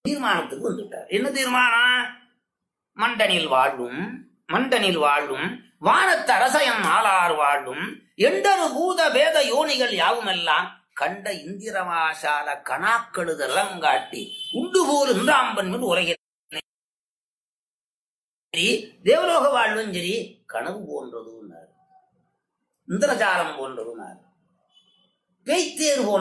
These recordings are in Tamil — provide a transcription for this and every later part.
தீர்மானத்துக்கு வந்துட்டார் என்ன தீர்மானம் மண்டனில் வாழும் மண்டனில் வாழும் வானத்து அரசயம் ஆளார் வாழும் எண்டரு பூத வேத யோனிகள் யாவுமெல்லாம் கண்ட இந்திரமாசால கணாக்கெழுத ரங்காட்டி உண்டு போல் இன்றாம்பன் மேல் உலகில் சரி தேவலோக வாழ்வும் சரி கனவு போன்றதுன்னார் இந்திரஜாலம் போன்றதுன்னார் பேய்த்தேர் போன்ற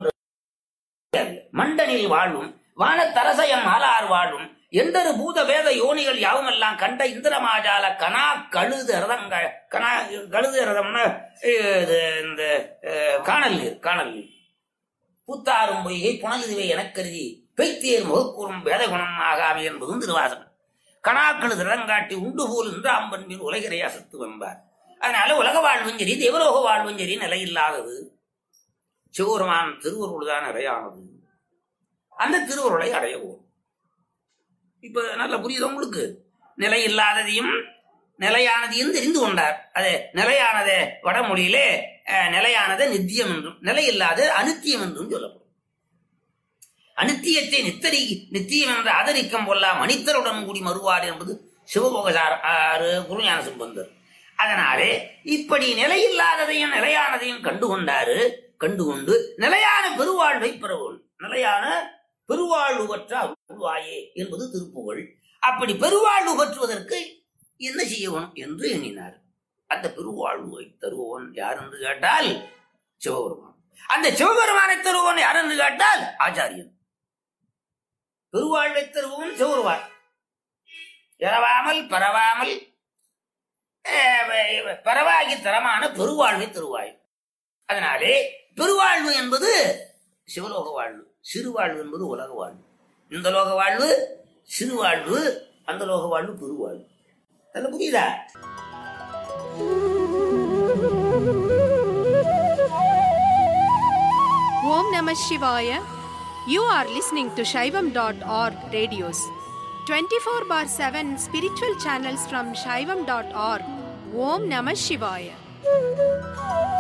மண்டனில் வாழும் வானத்தரசயம் ஆளார் வாழும் எந்தரு பூத வேத யோனிகள் யாவுமெல்லாம் கண்ட இந்திரமாஜால கனா கழுது ரதங்க கனா கழுது ரதம்னா இது இந்த அஹ், காணல் நீர் காணல் நீர் பூத்தாரும் பொய்கை புனலுதுவை எனக் கருதி பெய்த்தேர் முகக்கூறும் வேத குணம் ஆகாமை என்பதும் திருவாசகம் கணாக்களது ரதங்காட்டி உண்டு போல் இன்று அம்பன்பின் உலகிறை அசத்து வெம்பார் அதனால உலக வாழ்வும் சரி தேவலோக வாழ்வும் சரி நிலையில்லாதது சிவபெருமான் திருவருள் தான் நிறையானது அந்த திருவருளை அடையவும் இப்ப நல்லா புரியுது உங்களுக்கு நிலை இல்லாததையும் நிலையானதையும் தெரிந்து கொண்டார் அது நிலையானதை வடமொழியிலே அஹ், நிலையானதை நித்தியம் என்றும் நிலை இல்லாத அனித்தியம் என்றும் சொல்லப்படும் அனித்தியத்தை நித்தரி நித்தியம் என்று ஆதரிக்கம் கொள்ளா மனிதருடன் கூடி மறுவார் என்பது சிவபோகசார் ஆறு குருஞான சம்பந்தர் அதனாலே இப்படி நிலையில்லாததையும் நிலையானதையும் கண்டுகொண்டாரு கண்டுகொண்டு நிலையான பெருவாழ்வை பெறவும் நிலையான பெருவாழ்வு பெற்ற அருள்வாயே என்பது திருப்புகழ் அப்படி பெருவாழ்வு பெற்றுவதற்கு என்ன செய்யணும் என்று எண்ணினார் அந்த பெருவாழ்வை தருபவன் யார் என்று கேட்டால் சிவபெருமான் அந்த சிவபெருமானை தருபவன் யார் என்று கேட்டால் ஆச்சாரியன் பெருவாழ்வை தருபவன் சிவபெருமான் இரவாமல் பரவாமல் அஹ், பரவாகி தரமான பெருவாழ்வை தருவாய் அதனாலே பெருவாழ்வு என்பது சிவலோக வாழ்வு சிறுவாழ்வு என்பது உலக வாழ்வு இந்த லோக வாழ்வு சிறுவாழ்வு அந்த லோக வாழ்வு பெருவாழ்வு நல்ல புரியுதா Om Namah Shivaya. You are listening to Shaivam.org radios. 24 bar 7 spiritual channels from Shaivam.org. Om Namah Shivaya.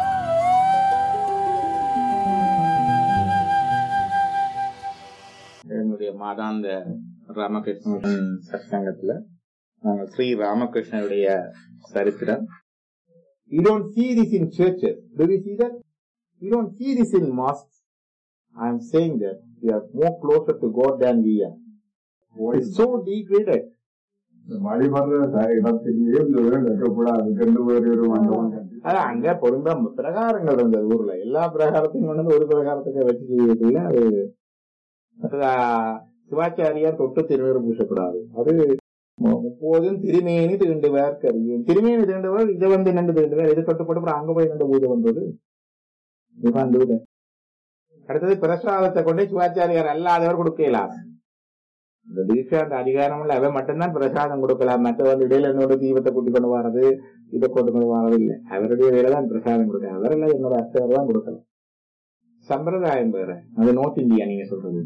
என்னுடைய மாதாந்த ராமகிருஷ்ண மிஷன் சத்சங்கத்துல நாங்கள் ஸ்ரீ ராமகிருஷ்ணனுடைய சரித்திரம் You don't see this in churches. Do we see that? You don't see this in mosques. I am saying that we are more closer to God than we are. It's so degraded. வழிபடுற இடத்திலேயே இந்த வீடு கட்டக்கூடாது ரெண்டு பேர் ஒரு மண்டபம் கட்டி அது அங்க பொருந்தா பிரகாரங்கள் இருந்தது ஊர்ல எல்லா பிரகாரத்தையும் கொண்டு வந்து ஒரு பிரகாரத்துக்கு வச்சு செய்யறதுல அது அது, ஆ, சிவாச்சாரியார் தொட்டு திருநீர் பூசக்கூடாது அது மு- முப்போதும் திருமேனி தீண்டுவார் கரியும் திருமேனி தீண்டுவார் இதை வந்து நின்று தீண்டுவார் இது கட்டுப்பட்டு அப்புறம் அங்க போய் நின்று பூஜை வந்தது இதுதான் அந்த இது. அடுத்தது பிரசாதத்தை கொண்டு சிவாச்சாரியார் அல்லாதவர் கொடுக்கலாம் இந்த தீட்சை அந்த அதிகாரம் இல்ல அவன் மட்டும்தான் பிரசாதம் கொடுக்கலாம் மற்ற வந்து இடையில என்னோட தீபத்தை கூட்டி கொண்டு வர்றது இதை கொண்டு கொண்டு வர்றது இல்லை அவருடைய வேலை தான் பிரசாதம் கொடுக்க அவரெல்லாம் என்னோட அர்ச்சகர் தான் கொடுக்கலாம் சம்பிரதாயம் வேற அது நார்த் இந்தியா நீங்க சொல்றது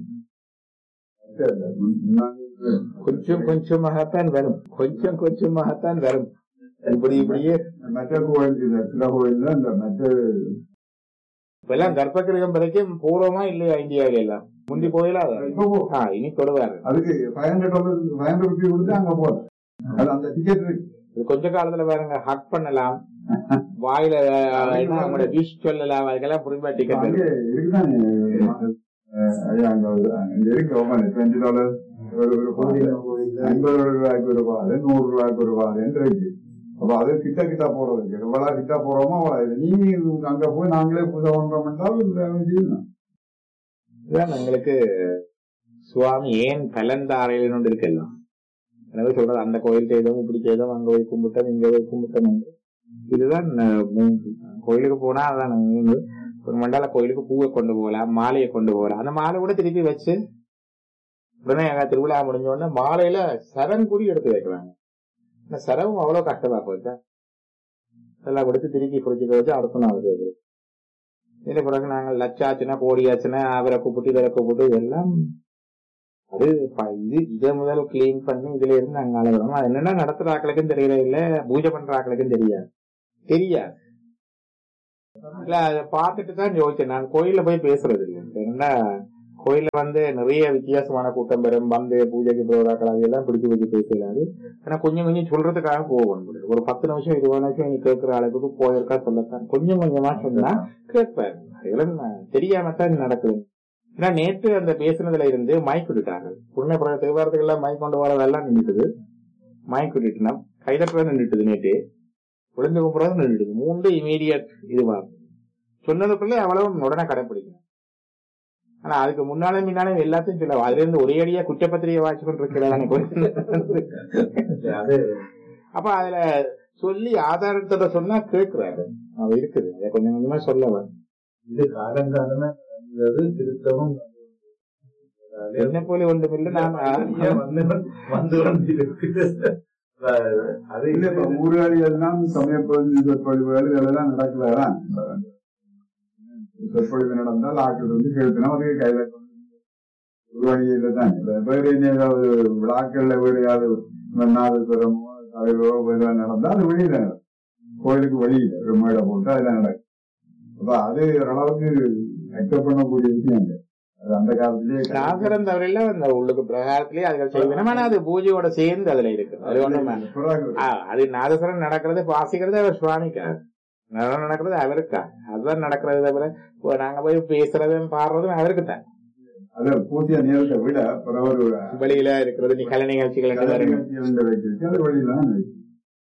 கொஞ்சம் கொஞ்சமாகத்தான் வரும் கொஞ்சம் கொஞ்சமாகத்தான் வரும் இப்படி இப்படியே மற்ற கோயில் இந்த சில கோயில்ல இந்த மற்ற இப்பெல்லாம் கர்ப்பகிரகம் வரைக்கும் பூர்வமா இல்லையா இந்தியாவில எல்லாம் முந்தி போயிலா இப்போ போ. ஆ இனி தொடுவாரு அதுக்கு five hundred dollar five hundred rupee கொடுத்து அங்க போற அது அந்த டிக்கெட் இருக்கு இது கொஞ்ச காலத்துல பாருங்க ஹக் பண்ணலாம் வாயில அஹ், என்ன, அவங்களோட விஷ் சொல்லலாம் அதுக்கெல்லாம் புரியுமா டிக்கெட் அங்கே இருக்குதானே அஹ், ஐயா அங்க ஒரு- அங்க இருக்கு டுவெண்ட்டி டாலர் ஒரு ஒரு பாதை ஐம்பது ரூபாய்க்கு ஒரு பாதை நூறு ரூபாய்க்கு ஒரு பாதைன்னு இருக்கு அப்ப அது கிட்ட கிட்ட போறதுக்கு எவ்வளவு கிட்ட போறோமோ அவ்வளவு இது. நீங்க அங்க போய் நாங்களே பூஜை பண்றோம் என்றால் இந்த செய்யணும் இதுதான் எங்களுக்கு சுவாமி ஏன் கலந்தாரையில் ஒன்று இருக்கலாம் எனவே சொல்றது அந்த கோயில் செய்தோம் இப்படி செய்தோம் அங்க போய் கும்பிட்டோம் இங்க போய் கும்பிட்டோம் என்று. இதுதான் அஹ், உம், கோயிலுக்கு போனா அதான் வந்து ஒரு மண்டால கோயிலுக்கு பூவை கொண்டு போகலாம் மாலையை கொண்டு போகலாம் அந்த மாலை கூட திருப்பி வச்சு உடனே எங்க திருவிழா முடிஞ்ச உடனே மாலையில சரம் கூடி எடுத்து வைக்கிறாங்க இந்த சரவும் அவ்வளவு கஷ்டமா போச்சா எல்லாம் கொடுத்து திருப்பி குடிச்சிக்க வச்சு அடுத்த நாள் கேட்குறது இதுல பிறகு நாங்கள் லட்சாச்சுனா கோடியாச்சுனா அவரை கூப்பிட்டு இவரை கூப்பிட்டு இதெல்லாம் அது ப- இது இதை முதல் கிளீன் பண்ணி இதுல இருந்து நாங்க அளவிடணும் அது என்னன்னா நடத்துற ஆக்களுக்கும் தெரியல இல்ல பூஜை பண்ற ஆக்களுக்கும் தெரியாது தெரியாது இல்ல அதை பார்த்துட்டு தான் யோசிச்சேன் நான் கோயில்ல போய் பேசுறது இல்லை என்னன்னா கோயில்ல வந்து நிறைய வித்தியாசமான கூட்டம் பெறும் வந்து பூஜைக்கு போறாக்கள் அதெல்லாம் பிடிச்சு வச்சு பேசலாது ஆனா கொஞ்சம் கொஞ்சம் சொல்றதுக்காக போகணும் ஒரு பத்து நிமிஷம் இருபது நிமிஷம் நீ கேட்கிற அளவுக்கு போயிருக்கா சொல்லத்தான் கொஞ்சம் கொஞ்சமா சொன்னா கேட்பாரு அதெல்லாம் நான் தெரியாம தான் நடக்குது ஏன்னா நேற்று அந்த பேசுனதுல இருந்து மைக் விட்டுட்டாங்க உடனே பிறகு தேவாரத்துக்கு எல்லாம் மைக் கொண்டு வரதெல்லாம் நின்றுட்டுது மைக் விட்டுட்டுனா கைதட்டுறது நின்றுட்டுது நேற்று விழுந்து கும்புறது நின்றுட்டுது மூன்று இமீடியட் இதுவா சொன்னதுக்குள்ளே அவ்வளவு உடனே கடைப்பிடிக்கணும் ஆனா அதுக்கு முன்னாலே முன்னாலே எல்லாத்தையும் சொல்ல அதுல இருந்து ஒரே அடியா குற்றப்பத்திரிகை வாட்சி கொண்டிருக்கிறாங்க அது அப்ப அதுல சொல்லி ஆதாரத்தோட சொன்னா கேட்கிறாரு அது இருக்குது அதை கொஞ்சம் கொஞ்சமா சொல்ல வரும் இது காலங்காலமா நடந்தது திருத்தவும் என்ன போல ஒன்றும் இல்லை நான் வந்து வந்து வந்து இருக்குது அது இல்ல இப்ப ஊராளி எல்லாம் சமயப்பகுதி சொற்பொழிவுகள் இதெல்லாம் நடக்கலதான் சொற்பொழிவு நடந்தால் ஆக்கள் வந்து கேட்கணும் அவருக்கு கையில ஊராளியில தான் இப்ப வேற என்ன ஏதாவது விழாக்கள்ல வேற ஏதாவது நாதஸ்வரமோ தலைவரோ இதெல்லாம் நடந்தா அது வெளியில நடக்கும். கோயிலுக்கு வெளியில ஒரு மேடை போட்டு அதெல்லாம் நடக்கும் அப்ப அது ஓரளவுக்கு அக்செப்ட் பண்ணக்கூடிய விஷயம் இல்லை அது அந்த காலத்திலேயே நாகரம் தவிர அந்த உள்ளுக்கு பிரகாரத்திலேயே அதுகள் செய்வேன் ஆனா அது பூஜையோட சேர்ந்து அதுல இருக்கு அது ஒண்ணுமே பிறகு ஆ, அது நாதஸ்வரம் நடக்கிறது வாசிக்கிறது அவர் சுவாமிக்கா நடனம் நடக்கிறது அவருக்கா அதுதான் நடக்கிறது தவிர இப்போ நாங்க போய் பேசுறதும் பாடுறதும் அவருக்கு தான் அது பூஜ்ய நேரத்தை விட பிற ஒரு வெளியில இருக்கிறது நீ கலை நிகழ்ச்சிகள் என்று வருங்க. நிகழ்ச்சிகள் வைக்கிறது அது வெளியில தான் இருக்கு.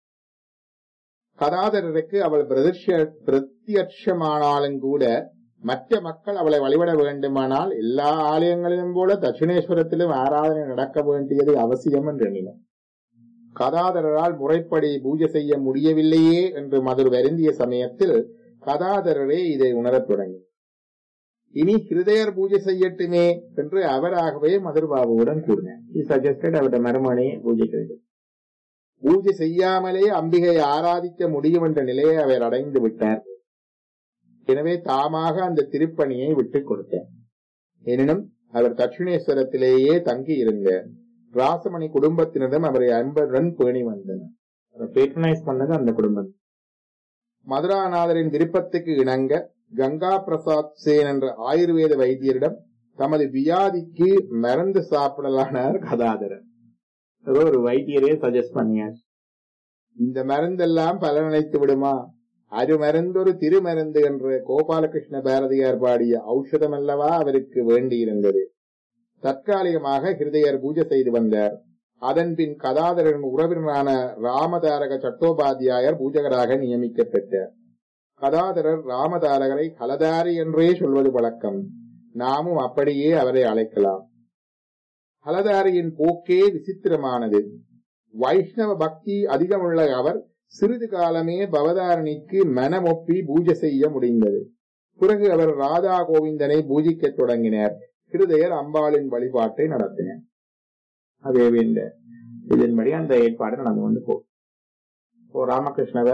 கதாதரருக்கு அவள் பிரதிஷ்ய- பிரத்யட்சமானாலும் கூட மற்ற மக்கள் அவளை வழிபட வேண்டுமானால் எல்லா ஆலயங்களிலும் போல தட்சிணேஸ்வரத்திலும் ஆராதனை நடக்க வேண்டியது அவசியம் என்று எண்ணினார் கதாதரரால் முறைப்படி பூஜை செய்ய முடியவில்லையே என்று மதுர் வருந்திய சமயத்தில் கதாதரரே இதை உணரத் தொடங்கி இனி ஹிருதயர் பூஜை செய்யட்டுமே என்று அவராகவே மதுர்பாபுவுடன் கூறினார் சஜஸ்டட் அவருடைய மறுமணி பூஜைக்கு பூஜை செய்யாமலே அம்பிகை ஆராதிக்க முடியும் என்ற நிலையை அவர் அடைந்து விட்டார் எனவே தாமாக அந்த திருப்பணியை விட்டுக் கொடுத்தார் எனினும் அவர் தட்சிணேஸ்வரத்திலேயே தங்கி இருந்தார் ராசமணி குடும்பத்தினரும் அவரை அன்புடன் பேணி வந்தனர் பேட்ரனைஸ் பண்ணது அந்த குடும்பம் மதுராநாதரின் விருப்பத்துக்கு இணங்க கங்கா பிரசாத் சேன் என்ற ஆயுர்வேத வைத்தியரிடம் தமது வியாதிக்கு மருந்து சாப்பிடலானார் கதாதரர் ஏதோ ஒரு வைத்தியரே சஜஸ்ட் பண்ணியார் இந்த மருந்தெல்லாம் பலனளித்து விடுமா அருமருந்தொரு திருமருந்து என்ற கோபாலகிருஷ்ண பாரதியார் பாடிய ஔஷதம் அல்லவா அவருக்கு வேண்டியிருந்தது தற்காலிகமாக ஹிருதயர் பூஜை செய்து வந்தார் அதன்பின் கதாதரன் உறவினரான ராமதாரக சட்டோபாத்தியாயர் பூஜகராக நியமிக்கப்பட்டார் கதாதரர் ராமதாரகரை கலதாரி என்றே சொல்வது வழக்கம் நாமும் அப்படியே அவரை அழைக்கலாம் ஹலதாரியின் போக்கே விசித்திரமானது வைஷ்ணவ பக்தி அதிகமுள்ள அவர் சிறிது காலமே பவதாரணிக்கு மனமொப்பி பூஜை செய்ய முடிந்தது பிறகு அவர் ராதா கோவிந்தனை பூஜிக்கத் தொடங்கினார் ஹிருதயர் அம்பாளின் வழிபாட்டை நடத்தினார் அதே இந்த இதன்படி அந்த ஏற்பாடு நடந்து கொண்டு போகும் இப்போ ராமகிருஷ்ணவ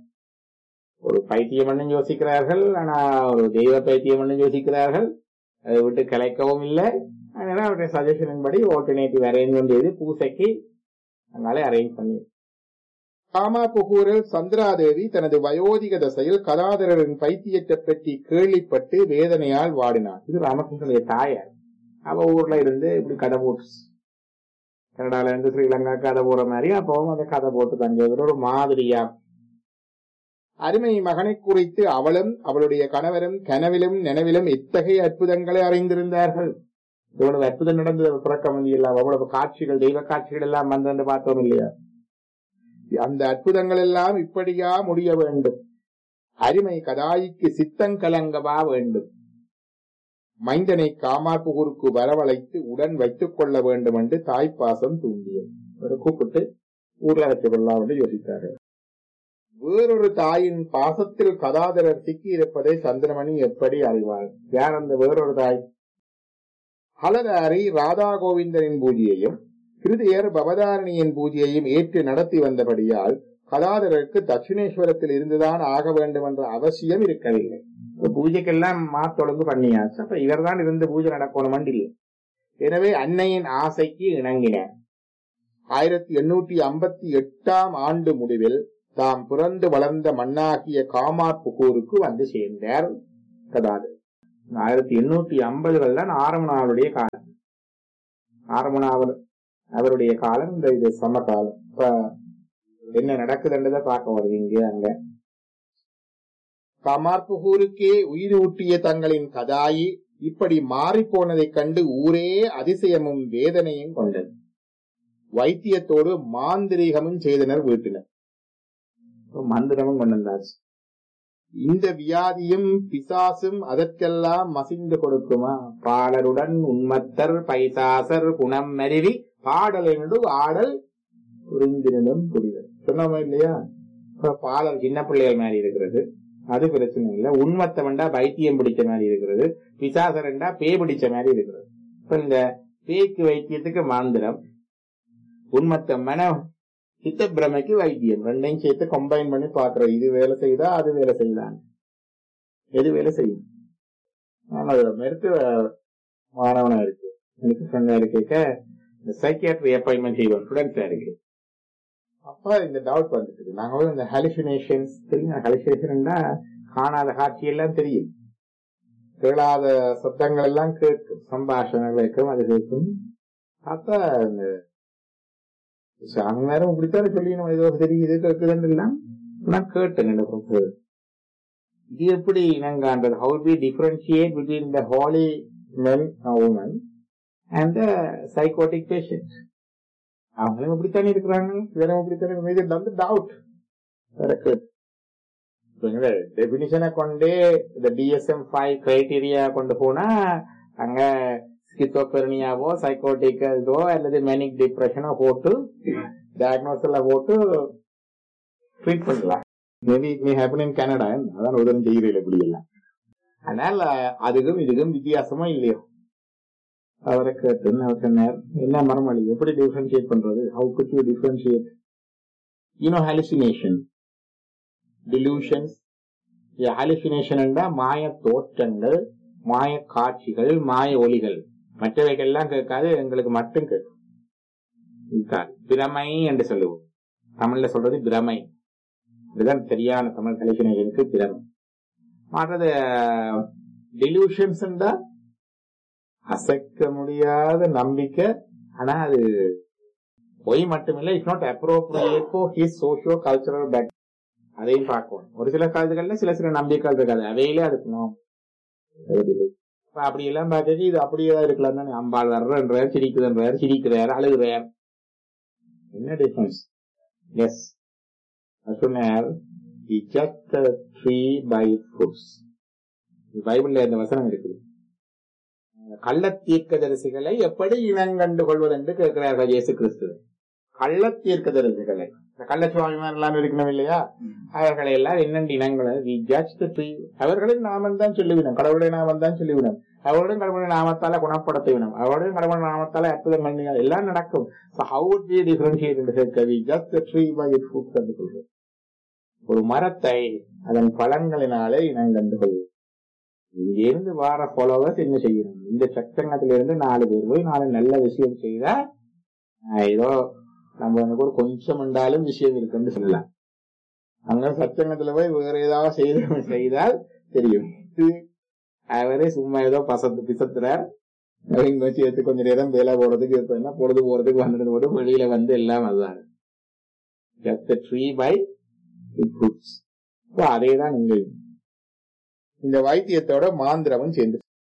ஒரு பைத்தியம் யோசிக்கிறார்கள் ஆனா ஒரு தெய்வ பைத்தியம் யோசிக்கிறார்கள் அதை விட்டு கலைக்கவும் இல்லை அதனால அவருடைய சஜஷனின் படி ஆல்டர்னேட்டிவ் அரேஞ்ச்மெண்ட் செய்து பூசைக்கு அதனால அரேஞ்ச் பண்ணி காமாபுகூரில் சந்திராதேவி தனது வயோதிக தசையில் கதாதரரின் பைத்தியத்தை பற்றி கேள்விப்பட்டு வேதனையால் வாடினார் இது ராமகிருஷ்ணனுடைய தாயார் அவ ஊர்ல இருந்து இப்படி கதை போட்டு கனடால இருந்து ஸ்ரீலங்கா கதை போற மாதிரி அப்பவும் அந்த கதை போட்டு தங்கியவர் ஒரு மாதிரியா அருமை மகனை குறித்து அவளும் அவளுடைய கணவரும் கனவிலும் நினைவிலும் இத்தகைய அற்புதங்களை அறிந்திருந்தார்கள் இவ்வளவு அற்புதம் நடந்தது பிறக்க முடியல அவ்வளவு காட்சிகள் தெய்வ காட்சிகள் எல்லாம் வந்து பார்த்தோம் இல்லையா அந்த அற்புதங்கள் எல்லாம் இப்படியா முடிய வேண்டும் அருமை கதாயிக்கு சித்தங்கலங்கவா வேண்டும் மைந்தனை காமார்புகூருக்கு வரவழைத்து உடன் வைத்துக் கொள்ள வேண்டும் என்று தாய்ப்பாசம் தூண்டியது ஒரு கூப்பிட்டு ஊர்ல வச்சுக் கொள்ளலாம் என்று யோசித்தார்கள் வேறொரு தாயின் பாசத்தில் கதாதரர் சிக்கி இருப்பதை சந்திரமணி எப்படி அறிவார் யார் அந்த வேறொரு தாய் ஹலதாரி ராதா கோவிந்தனின் பூஜையையும் கிருதியர் பவதாரணியின் பூஜையையும் ஏற்று நடத்தி வந்தபடியால் கதாதரருக்கு தட்சிணேஸ்வரத்தில் இருந்துதான் ஆக வேண்டும் என்ற அவசியம் இருக்கவில்லை இப்ப பூஜைக்கெல்லாம் மாத்தொழுங்கு பண்ணியாச்சு அப்ப இவர்தான் இருந்து பூஜை நடக்கணும் இல்லை எனவே அன்னையின் ஆசைக்கு இணங்கினார் ஆயிரத்தி எண்ணூற்றி ஐம்பத்தி எட்டாம் ஆண்டு முடிவில் தாம் பிறந்து வளர்ந்த மண்ணாகிய காமார் புகூருக்கு வந்து சேர்ந்தார் கதாதர் ஆயிரத்தி எண்ணூத்தி ஐம்பதுகள் தான் ஆரமணாவுடைய காலம் ஆரமணாவர் அவருடைய காலம் இந்த இது சம காலம் இப்ப என்ன நடக்குதுன்றதை பார்க்க வருது இங்க அங்க கமார்புகூருக்கே உயிர் ஊட்டிய தங்களின் கதாயி இப்படி மாறிப்போனதைக் கண்டு ஊரே அதிசயமும் வேதனையும் கொண்டது வைத்தியத்தோடு மாந்திரீகமும் செய்தனர் வீட்டினர் இப்ப மந்திரமும் கொண்டு வந்தாச்சு இந்த வியாதியும் பிசாசும் அதற்கெல்லாம் மசிந்து கொடுக்குமா பாடலுடன் உண்மத்தர் பைசாசர் குணம் மருவி பாடல் என்று ஆடல் புரிந்தினும் புரிதல் சொன்னோமா இல்லையா இப்ப பாடல் சின்ன பிள்ளைகள் மாதிரி இருக்கிறது அது பிரச்சனை இல்ல உண்மத்தை வேண்டா வைத்தியம் பிடிச்ச மாதிரி இருக்கிறது பிசாசரண்டா பே பிடிச்ச மாதிரி இருக்கிறது இப்ப இந்த பேய்க்கு வைத்தியத்துக்கு மாந்திரம் உண்மத்த மன சித்த பிரமைக்கு வைத்தியம் ரெண்டையும் சேர்த்து கம்பைன் பண்ணி பாக்குறோம் இது வேலை செய்தா அது வேலை செய்தான் எது வேலை செய்யும் நான் அதுல மருத்துவ மாணவனா இருக்கு எனக்கு ஃப்ரெண்டா இருக்க இந்த சைக்கியாட்ரி அப்பாயின்மெண்ட் செய்வோம் ஸ்டூடெண்ட்ஸா இருக்கு அப்ப இந்த டவுட் வந்துட்டு நாங்க வந்து இந்த ஹாலிசினேஷன்ஸ் தெரியும் ஹாலிசினேஷன் காணாத காட்சி எல்லாம் தெரியும் கேளாத சத்தங்கள் எல்லாம் கேட்கும் சம்பாஷணங்கள் கேட்கும் அது கேட்கும் அப்ப இந்த சாமி நேரம் இப்படித்தானே சொல்லி நம்ம ஏதோ தெரியுது கேட்குதுன்னு எல்லாம் நான் கேட்டேன் என்ன ப்ரொஃபசர் இது எப்படி இனங்கான்றது how we differentiate between the holy men women and the psychotic patient அவங்களும் இப்படித்தானே இருக்கிறாங்க இவரும் இப்படித்தானே இருக்கிறாங்க. இது வந்து டவுட் எனக்கு டெபினிஷனை கொண்டே இந்த டிஎஸ்எம் ஃபைவ் கிரைட்டீரியா கொண்டு போனா அங்க ஸ்கிசோபெர்னியாவோ சைக்கோட்டிக் இதோ அல்லது மெனிக் டிப்ரெஷனோ போட்டு டயக்னோஸ் எல்லாம் போட்டு ட்ரீட் பண்ணலாம் maybe it may happen in Canada அதான் உதவி செய்கிறீர்கள் இப்படி எல்லாம் அதனால அதுக்கும் இதுக்கும் வித்தியாசமா இல்லையோ அவரை கேட்டு அவர் சொன்னார் என்ன மரமளி எப்படி டிஃபரன்ஷியேட் பண்றது how could you differentiate you know hallucination delusions hallucination மாய தோற்றங்கள் மாய காட்சிகள் மாய ஒலிகள் மற்றவைகள்லாம் கேட்காது எங்களுக்கு மட்டும் கேட்கும் இருக்காது பிரமை என்று சொல்லுவோம் தமிழ்ல சொல்றது பிரமை இதுதான் சரியான தமிழ் கலைஞர்களுக்கு பிரமை மற்றது டிலூஷன்ஸ் அசைக்க முடியாத நம்பிக்கை ஆனா அது பொய் மட்டுமில்லை it's not appropriate for his socio cultural back அதையும் பார்க்கணும் ஒரு சில காலத்துகள்ல சில சில நம்பிக்கைகள் இருக்காது அவையிலே இருக்கணும் இப்ப அப்படி எல்லாம் பார்த்து இது அப்படியே தான் இருக்கலாம் தானே அம்பாள் வர்றன்றார் சிரிக்குதுன்றார் சிரிக்கிறார் அழுகுறார் என்ன டிஃபரன்ஸ் எஸ் சொன்னார் ஜஸ்ட் ட்ரீ பை ஃப்ரூட்ஸ் பைபிள்ல இந்த வசனம் இருக்குது கள்ள தீர்க்கதரிசிகளை எப்படி இனங்கண்டு கொள்வது என்று கேட்கிறார்கள் இயேசு கிறிஸ்து கள்ள தீர்க்கதரிசிகளை இந்த கள்ளச்சுவாமிமார் எல்லாம் இருக்கணும் இல்லையா அவர்களை எல்லாம் என்னென்று இனங்களை வி ஜட்ஜ் த ட்ரீ அவர்களின் நாமம் தான் சொல்லிவிடும் கடவுளுடைய நாமம் தான் சொல்லிவிடும் அவருடன் கடவுளுடைய நாமத்தால குணப்படுத்திவிடும் அவருடன் கடவுளுடைய நாமத்தால அற்புதங்கள் நிகழ் எல்லாம் நடக்கும் ஹவு would we differentiate என்று கேட்க we just the tree by it fruits என்று கொள்வோம் ஒரு மரத்தை அதன் பலன்களினாலே இனங்கண்டு கொள்வோம் இங்கிருந்து வார ஃபாலோவர்ஸ் என்ன செய்யணும் இந்த சக்கரத்திலிருந்து நாலு பேர் போய் நாலு நல்ல விஷயம் செய்தா ஆஹ் ஏதோ நம்ம வந்து கூட கொஞ்சம் உண்டாலும் விஷயம் இருக்குன்னு சொல்லலாம் அங்க சச்சங்கத்துல போய் வேற ஏதாவது செய்த செய்தால் தெரியும் இது அவரே சும்மா ஏதோ பசத்து பிசத்துறார் அவங்க வச்சு எடுத்து கொஞ்ச நேரம் வேலை போறதுக்கு இருப்பதுன்னா பொழுது போறதுக்கு வந்துட்டு போட்டு வெளியில வந்து எல்லாம் அதுதான் ஜஸ்ட் ட்ரீ பை ஃப்ரூட்ஸ் அதே தான் இங்க இந்த வைத்தியத்தோட மாந்திரமும் சேர்ந்து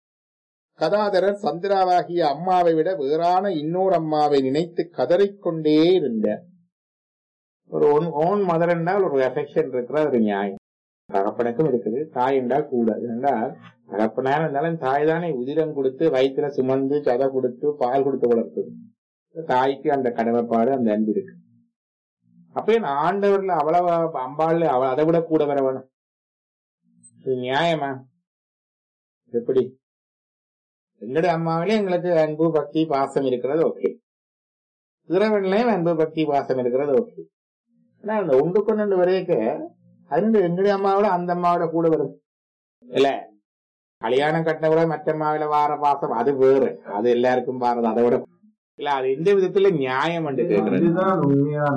கதாதரர் சந்திராவாகிய அம்மாவை விட வேறான இன்னொரு அம்மாவை நினைத்து கதறிக்கொண்டே இருந்தார் ஒரு ஓன் மதர் என்றால் ஒரு எஃபெக்ஷன் இருக்கிற ஒரு நியாயம் தகப்பனுக்கும் இருக்குது தாய் என்றால் கூட என்றால் தகப்பனா இருந்தாலும் தாய் தானே உதிரம் கொடுத்து வயிற்றுல சுமந்து சதை கொடுத்து பால் கொடுத்து வளர்த்தது தாய்க்கு அந்த கடமைப்பாடு அந்த அன்பு இருக்கு அப்ப நான் ஆண்டவர்ல அவ்வளவு அம்பாள் அவ அதை விட கூட வர வேணும் இது நியாயமா எப்படி எங்களுடைய அம்மாவிலே எங்களுக்கு அன்பு பக்தி பாசம் இருக்கிறது ஓகே இறைவன்லயும் அன்பு பக்தி பாசம் இருக்கிறது ஓகே ஆனா அந்த ஒன்று கொண்டு வரையக்க அது எங்களுடைய அம்மாவோட அந்த அம்மாவோட கூட வருது இல்ல கல்யாணம் கட்டின விட மற்ற அம்மாவில வார பாசம் அது வேறு அது எல்லாருக்கும் வாரது அதை விட இல்ல அது எந்த விதத்துல நியாயம் என்று கேட்கிறது இதுதான் உண்மையான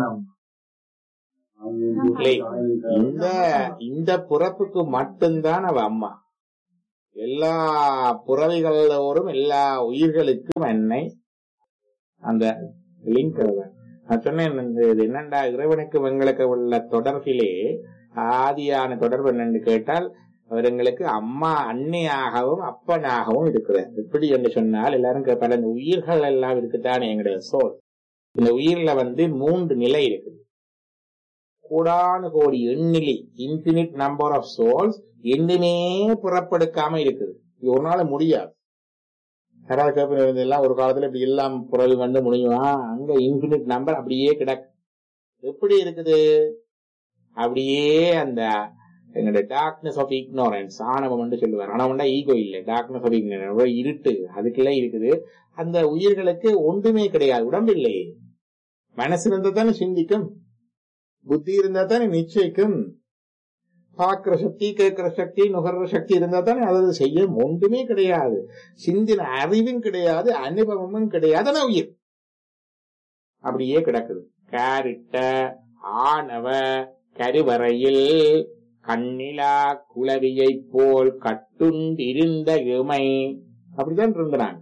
இல்லை. இந்த இந்த பிறப்புக்கு மட்டும்தான் அவ அம்மா எல்லா புறவைகளோரும் எல்லா உயிர்களுக்கும் என்னை அந்த லிங்க் நான் சொன்னேன் இந்த இது என்னண்டா இறைவனுக்கு எங்களுக்கு உள்ள தொடர்பிலே ஆதியான தொடர்பு என்னன்னு கேட்டால் அவர் எங்களுக்கு அம்மா அன்னையாகவும் அப்பனாகவும் இருக்கிறார் எப்படி என்று சொன்னால் எல்லாரும் கேட்பாங்க இந்த உயிர்கள் எல்லாம் இருக்குதானே எங்களுடைய சோல் இந்த உயிர்ல வந்து மூன்று நிலை இருக்குது கோடானு கோடி எண்ணிலி இன்பினிட் நம்பர் ஆஃப் சோல்ஸ் எண்ணுமே புறப்படுக்காம இருக்குது இது ஒரு நாள் முடியாது யாராவது கேட்பது எல்லாம் ஒரு காலத்துல இப்படி எல்லாம் புறவு வந்து முடியுமா அங்க இன்பினிட் நம்பர் அப்படியே கிடக்கு எப்படி இருக்குது அப்படியே அந்த எங்களுடைய டார்க்னஸ் ஆஃப் இக்னோரன்ஸ் ஆணவம் என்று சொல்லுவார் ஆணவம்டா ஈகோ இல்லை டார்க்னஸ் ஆஃப் இக்னோரன்ஸ் இருட்டு அதுக்குள்ள இருக்குது அந்த உயிர்களுக்கு ஒன்றுமே கிடையாது உடம்பு இல்லை மனசு இருந்தா தானே சிந்திக்கும் புத்தி இருந்தா தானே நிச்சயிக்கும் பார்க்கிற சக்தி கேட்கிற சக்தி நுகர்ற சக்தி இருந்தா தானே அதை செய்ய ஒன்றுமே கிடையாது சிந்தின அறிவும் கிடையாது அனுபவமும் கிடையாது ஆனா உயிர் அப்படியே கிடக்குது கேரிட்ட ஆணவ கருவறையில் கண்ணிலா குளவியை போல் கட்டுண்டிருந்த இமை அப்படிதான் இருந்தாங்க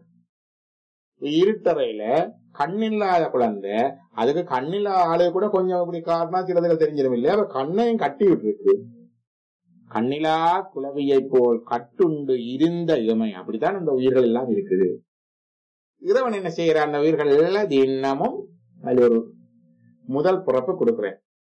இருட்டறையில கண்ணில்லாத குழந்தை அதுக்கு கண்ணில்லாத ஆளு கூட கொஞ்சம் இப்படி காரணா சிலதுகள் தெரிஞ்சிடும் இல்லையா அவ கண்ணையும் கட்டி விட்டுருக்கு கண்ணிலா குளவியை போல் கட்டுண்டு இருந்த இமை அப்படித்தான் அந்த உயிர்கள் எல்லாம் இருக்குது இறைவன் என்ன செய்யறான் அந்த உயிர்கள் எல்லாம் தினமும் அதுல ஒரு முதல் பிறப்பு கொடுக்கிறேன்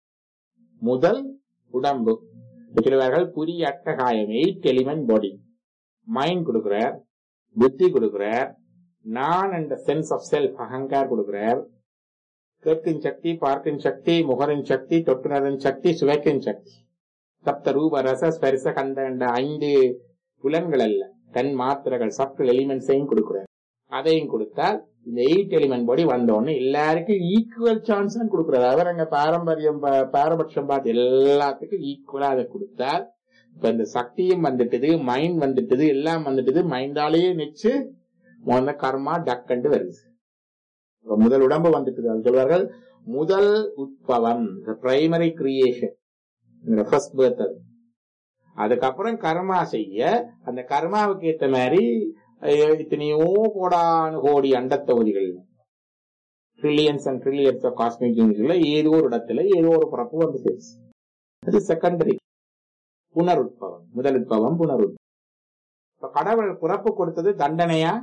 முதல் உடம்பு சொல்லுவார்கள் புரிய அட்டகாயம் எயிட் எலிமெண்ட் பாடி மைண்ட் கொடுக்கிறார் புத்தி கொடுக்கிறார் நான் என்ற சென்ஸ் ஆஃப் செல்ஃப் அகங்கார் கொடுக்கிறார் கேட்கின் சக்தி பார்க்கின் சக்தி முகரின் சக்தி தொட்டுணரின் சக்தி சுவைக்கின் சக்தி சப்த ரூப ரச ஸ்பரிச கந்த என்ற ஐந்து புலன்கள் அல்ல தன் மாத்திரைகள் சப்டல் எலிமெண்ட்ஸையும் கொடுக்கிறார் அதையும் கொடுத்தால் இந்த எயிட் எலிமெண்ட் படி வந்தோடனே எல்லாருக்கும் ஈக்குவல் சான்ஸ் தான் கொடுக்கிறார் அவர் அங்க பாரம்பரியம் பா- பாரபட்சம் பார்த்து எல்லாத்துக்கும் ஈக்குவலா அதை கொடுத்தால் இப்ப இந்த சக்தியும் வந்துட்டுது மைண்ட் வந்துட்டுது எல்லாம் வந்துட்டுது மைண்டாலேயே நிச்சு முதல்ல கர்மா டக்கண்டு வருது இப்ப முதல் உடம்பு வந்துட்டுது அது சொல்வார்கள் முதல் உட்பவம் பிரைமரி கிரியேஷன் ஃபர்ஸ்ட் பேர்த் அது அதுக்கப்புறம் கர்மா செய்ய அந்த கர்மாவுக்கு ஏத்த மாதிரி அஹ், இத்தனையோ கோடானு கோடி அண்டத் தொகுதிகள் trillions and trillions of cosmic யூனிட்ல ஏதோ ஒரு இடத்துல ஏதோ ஒரு பிறப்பு வந்து சேருச்சு அது செகண்டரி புனருட்பவம் முதல் உட்பவம் புனருட்பவம் இப்ப கடவுள் பிறப்பு கொடுத்தது தண்டனையா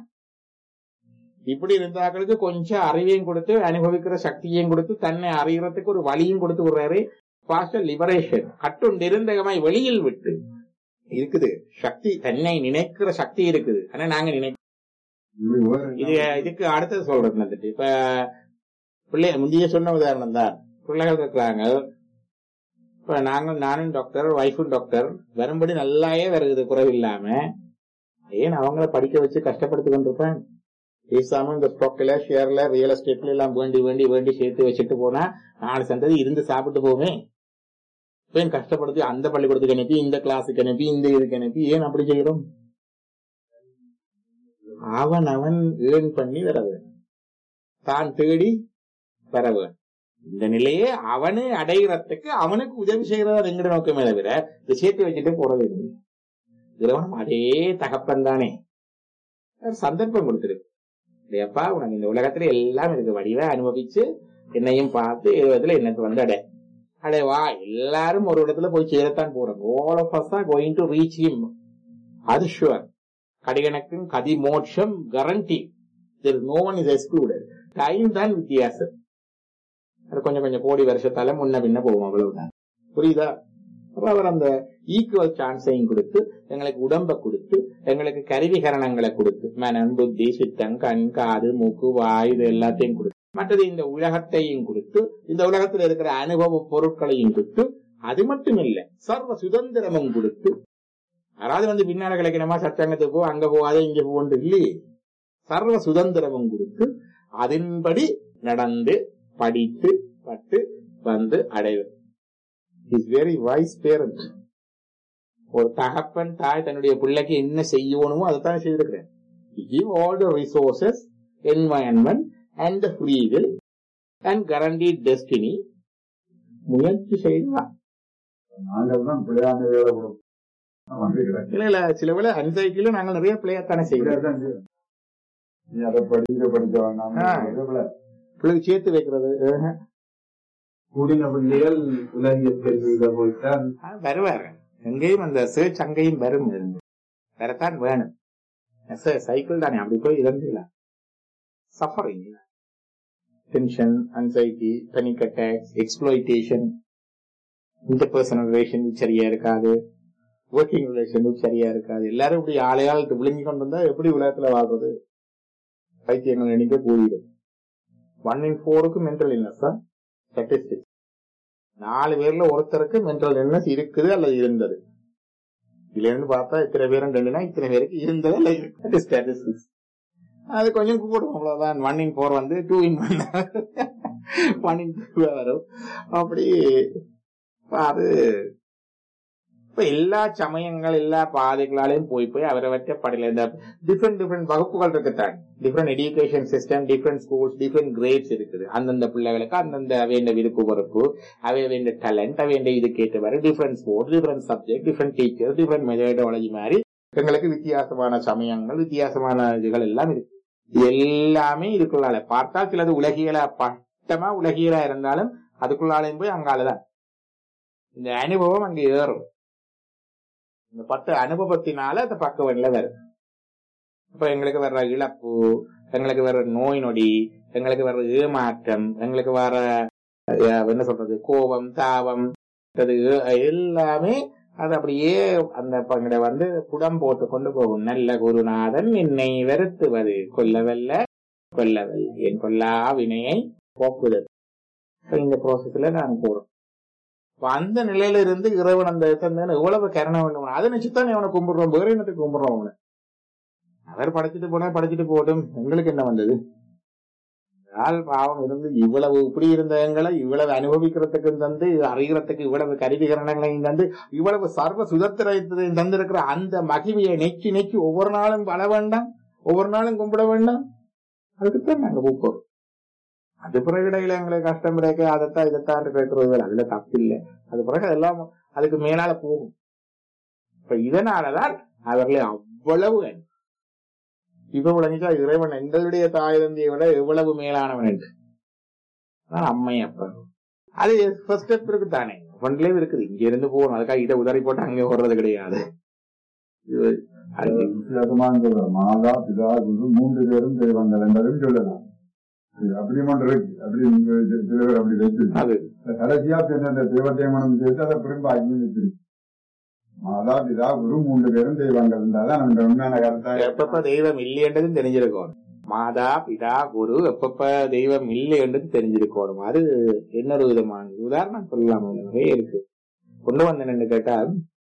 இப்படி இருந்தாக்களுக்கு கொஞ்சம் அறிவையும் கொடுத்து அனுபவிக்கிற சக்தியையும் கொடுத்து தன்னை அறியறதுக்கு ஒரு வழியும் கொடுத்து விடுறாரு பாஸ்டர் லிபரேஷன் கட்டுண்டிருந்தகமை வெளியில் விட்டு இருக்குது சக்தி தன்னை நினைக்கிற சக்தி இருக்குது ஆனா நாங்க நினை இது வேற இது இதுக்கு அடுத்தது சொல்றது வந்துட்டு இப்ப பிள்ளை முந்தைய சொன்ன உதாரணம் தான் பிள்ளைகள் இருக்கிறாங்க இப்ப நாங்கள் நானும் டாக்டர் ஒய்ஃபும் டாக்டர் வரும்படி நல்லாயே வருது குறைவு இல்லாம ஏன் அவங்கள படிக்க வச்சு கஷ்டப்படுத்தி கொண்டிருப்பேன் பேசாம இந்த ஸ்டாக்ல ஷேர்ல ரியல் எஸ்டேட்ல எல்லாம் வேண்டி வேண்டி வேண்டி சேர்த்து வச்சுட்டு போனா நாலு சந்ததி இருந்து சாப்பிட்டு போவே ஏன் கஷ்டப்படுத்தி அந்த பள்ளிக்கூடத்துக்கு அனுப்பி இந்த கிளாஸுக்கு அனுப்பி இந்த இதுக்கு அனுப்பி ஏன் அப்படி செய்யறோம் அவன் அவன் ஏர்ன் பண்ணி வர வேணும் தான் தேடி வர வேணும் இந்த நிலையே அவனு அடைகிறதுக்கு அவனுக்கு உதவி செய்யறதா எங்கிற நோக்கமே தவிர இதை சேர்த்து வச்சுட்டு போறது இல்லை இறைவனும் அதே தகப்பன் தானே ஒரு சந்தர்ப்பம் கொடுத்துருக்கு இல்லையாப்பா உனக்கு இந்த உலகத்துல எல்லாம் இருக்கு வடிவ அனுபவிச்சு என்னையும் பார்த்து இருபதுல என்னத்து வந்து அடை அடே வா எல்லாரும் ஒரு இடத்துல போய் சேரத்தான் போறோம் all of us are going to reach him அது ஷுவர் கடிகணக்கும் கதி மோட்சம் கரண்டி there no one is excluded time தான் வித்தியாசம் அது கொஞ்சம் கொஞ்சம் கோடி வருஷத்தால முன்ன பின்ன போவோம் அவ்வளவுதான் புரியுதா அப்ப அவர் அந்த ஈக்குவல் சான்ஸையும் கொடுத்து எங்களுக்கு உடம்ப கொடுத்து எங்களுக்கு கருவிகரணங்களை கொடுத்து மனம் புத்தி சித்தம் கண் காது மூக்கு வாய் இது எல்லாத்தையும் கொடுத்து மற்றது இந்த உலகத்தையும் கொடுத்து இந்த உலகத்தில் இருக்கிற அனுபவ பொருட்களையும் கொடுத்து அது மட்டும் இல்ல சர்வ சுதந்திரமும் கொடுத்து யாராவது வந்து பின்னால கிடைக்கணுமா சச்சங்கத்துக்கு போ அங்க போகாத இங்க போன்று இல்லையே சர்வ சுதந்திரமும் கொடுத்து அதன்படி நடந்து படித்து பட்டு வந்து அடைவது இஸ் வெரி வைஸ் பேரண்ட் ஒரு தகப்பன் தாய் தன்னுடைய பிள்ளைக்கு என்ன செய்யணுமோ அதை தான் செய்திருக்கிறேன் give all the resources environment and the free will and கரண்டி டெஸ்டினி முயற்சி செய்யலாம் நாங்கள் தான் பிள்ளையான வேலை கொடுப்போம் வந்துக்கிறேன் இல்ல இல்ல சில வேளை அன்சைட்டில நாங்க நிறைய பிள்ளையா தானே செய்யறோம் இப்படியாதான் செய்யணும். நீ அதை படிக்க படிக்க வேண்டாம் ஆ. இதுல பிள்ளைக்கு சேர்த்து வைக்கிறது ஆஹ். கூடின பிள்ளைகள் உலகியல் கல்வியில போய்த்தான் ஆ, வருவாரு எங்கேயும் அந்த சர்ச் அங்கேயும் வரும் வரத்தான் வேணும் சைக்கிள் தானே அப்படி போய் இறந்துக்கலாம் suffering tension anxiety panic attacks exploitation interpersonal relation சரியா இருக்காது ஒர்க்கிங் ரிலேஷன் சரியா இருக்காது எல்லாரும் இப்படி ஆளையால் விழுங்கி கொண்டு வந்தா எப்படி உலகத்துல வாழ்றது பைத்தியங்கள் எண்ணிக்கை கூடிடும் ஒன் இன் ஃபோருக்கு மென்டல் இல்னஸ் தான் ஸ்டாட்டிஸ்டிக்ஸ் நாலு பேர்ல ஒருத்தருக்கு மென்டல் இல்னஸ் இருக்குது அல்லது இருந்தது இதுல இருந்து பார்த்தா இத்தனை பேரும் ரெண்டுனா இத்தனை பேருக்கு இருந்தது அல்ல இருக்கு ஸ்டாட்டிஸ்டிக்ஸ் அது கொஞ்சம் கூடும் அவ்வளவுதான் ஒன் இன் ஃபோர் வந்து two in one one in two வரும் அப்படி அது இப்ப எல்லா சமயங்கள் எல்லா பாதைகளாலையும் போய் போய் அவரவற்றை படையில இந்த டிஃப்ரெண்ட் டிஃப்ரெண்ட் வகுப்புகள் இருக்குத்தான் different education system different schools different grades இருக்குது அந்தந்த பிள்ளைகளுக்கு அந்தந்த வேண்ட விருப்பு பொறுப்பு அவை வேண்ட டேலண்ட் அவைண்ட இதுக்கேற்ற மாதிரி different sports different subject different teacher different methodology மாதிரி எங்களுக்கு வித்தியாசமான சமயங்கள் வித்தியாசமான இதுகள் எல்லாம் இருக்கு இது எல்லாமே இதுக்குள்ளால பார்த்தா சிலது உலகியலா பட்டமா உலகியலா இருந்தாலும் அதுக்குள்ளாலையும் போய் அங்காலதான் இந்த அனுபவம் அங்க ஏறும் இந்த பத்து அனுபவத்தினால அந்த பக்கவன்ல வரும் இப்ப எங்களுக்கு வர்ற இழப்பு எங்களுக்கு வர்ற நோய் நொடி எங்களுக்கு வர்ற ஏமாற்றம் எங்களுக்கு வர அஹ், என்ன சொல்றது கோபம் தாபம் அது எல்லாமே அது அப்படியே அந்த பங்கட வந்து புடம் போட்டு கொண்டு போகும் நல்ல குருநாதன் என்னை வெறுத்துவது கொல்லவல்ல கொல்லவல் என் கொல்லா வினையை போக்குதல் இப்ப இந்த ப்ராசஸ்ல நான் போறோம் இப்ப அந்த நிலையில இருந்து இறைவன் அந்த தந்தன எவ்வளவு கருணை வேண்டும் அதை நினைச்சுதான் அவனை கும்பிடுறோம் வேற என்னத்துக்கு கும்பிடுறோம் அவனை அவர் படைச்சிட்டு போனா படைச்சிட்டு போகட்டும் எங்களுக்கு என்ன வந்தது ஆள் பாவம் இருந்து இவ்வளவு இப்படி இருந்த எங்களை இவ்வளவு அனுபவிக்கிறதுக்கு தந்து அறிகிறதுக்கு இவ்வளவு கருவிகரணங்களையும் தந்து இவ்வளவு சர்வ சுதந்திரத்தையும் தந்திருக்கிற அந்த மகிமையை நெக்கி நெக்கி ஒவ்வொரு நாளும் வள வேண்டாம் ஒவ்வொரு நாளும் கும்பிட வேண்டாம் அதுக்குத்தான் நாங்க கூப்பிடுறோம் அது பிறகு இடையில எங்களுக்கு கஷ்டம் கிடைக்க அதைத்தான் இதைத்தான் கேட்கறது அதுல தப்பு இல்லை அது பிறகு அதெல்லாம் அதுக்கு மேலால போகும் இப்ப இதனாலதான் அவர்களை அவ்வளவு இப்ப விளங்கிச்சா இறைவன் எங்களுடைய தாய் தந்தையை விட எவ்வளவு மேலானவன் என்று அதான் அம்மை அப்ப அது ஃபர்ஸ்ட் ஸ்டெப் இருக்கு தானே ஃப்ரண்ட்லயே இருக்குது இங்க இருந்து போகணும் அதுக்காக இதை உதறி போட்டு அங்கே ஓடுறது கிடையாது இது அது வித்தியாசமான சொல்றேன் மாதா பிதா குரு மூன்று பேரும் தெய்வங்கள் என்பதையும் சொல்லலாம் இது அப்படி மட்டும் இருக்கு அப்படி இங்க இது- சிலர் அப்படி வச்சு அது கடைசியா பின்ன அந்த தெய்வத்தை மனம் சேர்த்து அதை திரும்ப அக்னி வச்சிருக்கு மாதா பிதா குரு மூன்று பேரும் தெய்வங்கள் என்றாதான் அந்த உண்மையான கருத்தா எப்பப்ப தெய்வம் இல்லைன்றதும் தெரிஞ்சிருக்கணும் மாதா பிதா குரு எப்பப்ப தெய்வம் இல்லை என்றது தெரிஞ்சிருக்கணும் அது இன்னொரு விதமான உதாரணம் சொல்லலாம் அதுல நிறைய இருக்கு கொண்டு வந்தேன்னு கேட்டால்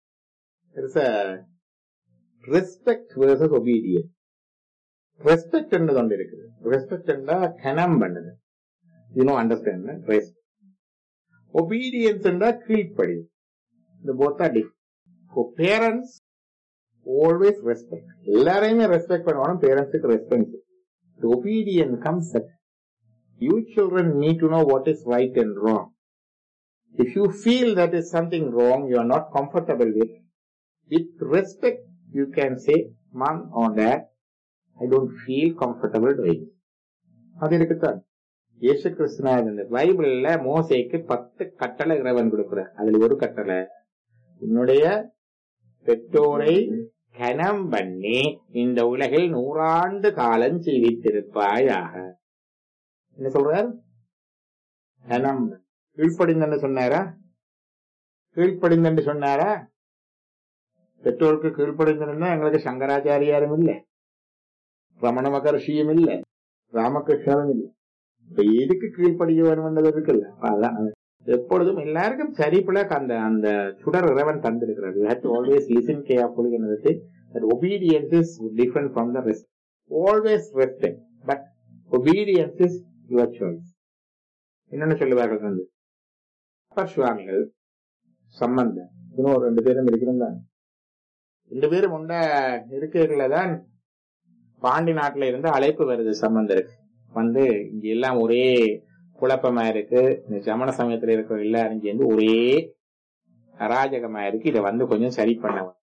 ரெஸ்பெக்ட் வேர்சஸ் ஒபீடியன் ரெஸ்பெக்ட் என்றது ஒன்று இருக்குது ரெஸ்பெக்ட் என்றா கனம் பண்ணுது you know understand rest obedience என்றா கீழ்ப்படி இந்த போத்தா டிஃப் பேரண்ட்ஸ் ஆல்வேஸ் ரெஸ்பெக்ட் எல்லாரையுமே ரெஸ்பெக்ட் பண்ணணும் பேரண்ட்ஸுக்கு respect obedience comes you children need to know what is right and wrong if you feel that is something wrong you are not comfortable with with respect you can say mum and dad I don't feel comfortable doing அது இருக்குத்தான் இயேசு கிருஷ்ணா இந்த பைபிள்ல மோசேக்கு பத்து கட்டளை இறைவன் கொடுக்கிறார் அதுல ஒரு கட்டளை உன்னுடைய பெற்றோரை கனம் பண்ணி இந்த உலகில் நூறாண்டு காலம் ஜீவித்திருப்பாயாக என்ன சொல்றார் கனம் கீழ்ப்படிந்தன்னு சொன்னாரா கீழ்ப்படிந்தன்னு சொன்னாரா பெற்றோருக்கு கீழ்ப்படிந்தா எங்களுக்கு சங்கராச்சாரியாரும் இல்ல ரமண மகர்ஷியும் இல்ல ராமகிருஷ்ணரும் இல்ல இப்ப எதுக்கு கீழ்ப்படிய வேணும்ன்றது இருக்குல்ல அப்ப அதான் எப்பொழுதும் எல்லாருக்கும் சரிப்புல அந்த அந்த சுடர் இறைவன் தந்திருக்கிறார் you have to always listen carefully என்னது that obedience is different from the rest always respect but obedience is your choice என்னன்னு சொல்லுவார்கள் வந்து அப்பர் சுவாமிகள் சம்பந்தம் இன்னும் ஒரு ரெண்டு பேரும் இருக்கிறதா ரெண்டு பேரும் உண்ட இருக்கைகள தான் பாண்டி நாட்டுல இருந்து அழைப்பு வருது சம்பந்தருக்கு வந்து இங்க எல்லாம் ஒரே குழப்பமா இருக்கு இந்த சமண சமயத்துல இருக்கிற எல்லாரும் சேர்ந்து ஒரே அராஜகமா இருக்கு இதை வந்து கொஞ்சம் சரி பண்ண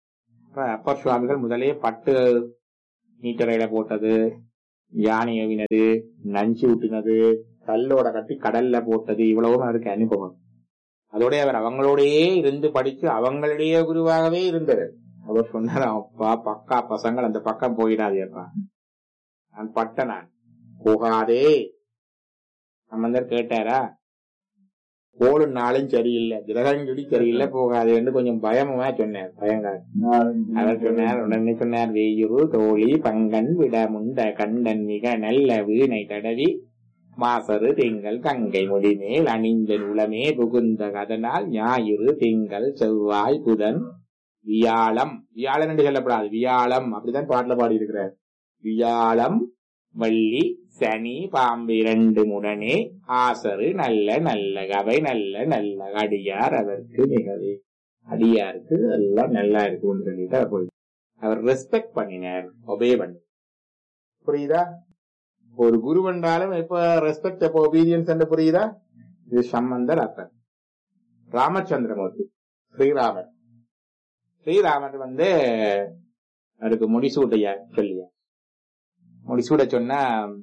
அப்ப அப்பர் சுவாமிகள் முதலே பட்டு நீட்டரையில போட்டது யானை ஏவினது நஞ்சு ஊட்டினது கல்லோட கட்டி கடல்ல போட்டது இவ்வளவும் அவருக்கு அனுபவம் அதோட அவர் அவங்களோடயே இருந்து படிச்சு அவங்களுடைய குருவாகவே இருந்தாரு அவர் சொன்னார் அப்பா பக்கா பசங்கள் அந்த பக்கம் போயிடாதேப்பா நான் பட்ட நான் போகாதே சம்பந்தர் கேட்டாரா கோளும் நாளும் சரியில்லை கிரகஞ்சொடி சரியில்லை போகாதேன்னு கொஞ்சம் பயமுமா சொன்னார் பயங்கார் அவர் சொன்னார் உடனே சொன்னார் வேயுரு தோழி பங்கன் விட முண்ட கண்டன் மிக நல்ல வீணை தடவி மாசரு திங்கள் கங்கை முடிமேல் அணிந்த உளமே புகுந்த அதனால் ஞாயிறு திங்கள் செவ்வாய் புதன் வியாழம் வியாழன் என்று சொல்லப்படாது வியாழம் அப்படிதான் பாட்டுல பாடி இருக்கிறார் வியாழம் வள்ளி சனி பாம்பு இரண்டு உடனே ஆசரு நல்ல நல்ல அவை நல்ல நல்ல அடியார் அதற்கு மிகவே அடியாருக்கு எல்லாம் நல்லா இருக்கும்னு சொல்லிட்டு அவர் போய் அவர் ரெஸ்பெக்ட் பண்ணினார் ஒபே பண்ணி புரியுதா ஒரு குரு என்றாலும் இப்ப ரெஸ்பெக்ட் எப்ப ஒபீடியன்ஸ் என்று புரியுதா இது சம்பந்தர் அப்பர் ராமச்சந்திரமூர்த்தி ஸ்ரீராமர் ஸ்ரீராமர் வந்து அவருக்கு முடிசூட்டையா சொல்லியா முடிசூட சொன்னா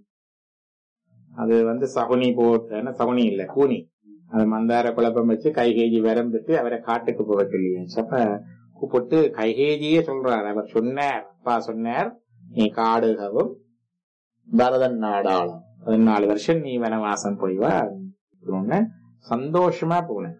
அது வந்து சகுனி போட்டு சகுனி இல்ல கூனி அது மந்தார குழப்பம் வச்சு கைகேஜி விரம்பிட்டு அவரை காட்டுக்கு போக சொல்லியாச்சு அப்ப கூப்பிட்டு கைகேஜியே சொல்றார் அவர் சொன்னார் அப்பா சொன்னார் நீ காடுகவும் பரதன் நாடாளம் பதினாலு வருஷம் நீ வனவாசம் போய் வா அப்படின்னு சந்தோஷமா போனேன்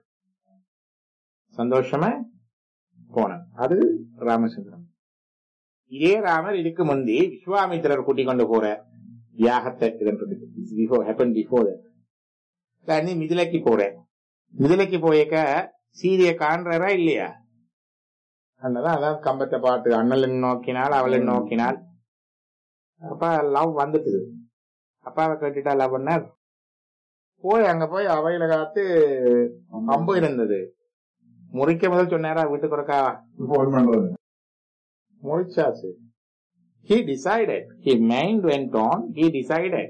சந்தோஷமா போனேன் அது ராமச்சந்திரன் இதே ராமர் இதுக்கு முந்தி விஸ்வாமித்திரர் கூட்டிக் கொண்டு போற யாகத்தை பிஃபோர் ஹேப்பன் பிஃபோர் நீ மிதிலைக்கு போறேன் மிதிலைக்கு போயக்க சீரிய காண்றாரா இல்லையா அண்ணதான் அதான் கம்பத்தை பாட்டு அண்ணல் நோக்கினால் அவளை நோக்கினால் அப்ப லவ் வந்துட்டுது அப்பாவை கேட்டுட்டா லவ் பண்ணார் போய் அங்க போய் அவையில காத்து அம்பு இருந்தது முறிக்க முதல் சொன்னாரா வீட்டுக்கு ஒருக்கா போன் பண்றது முறிச்சாச்சு he decided his mind went on he decided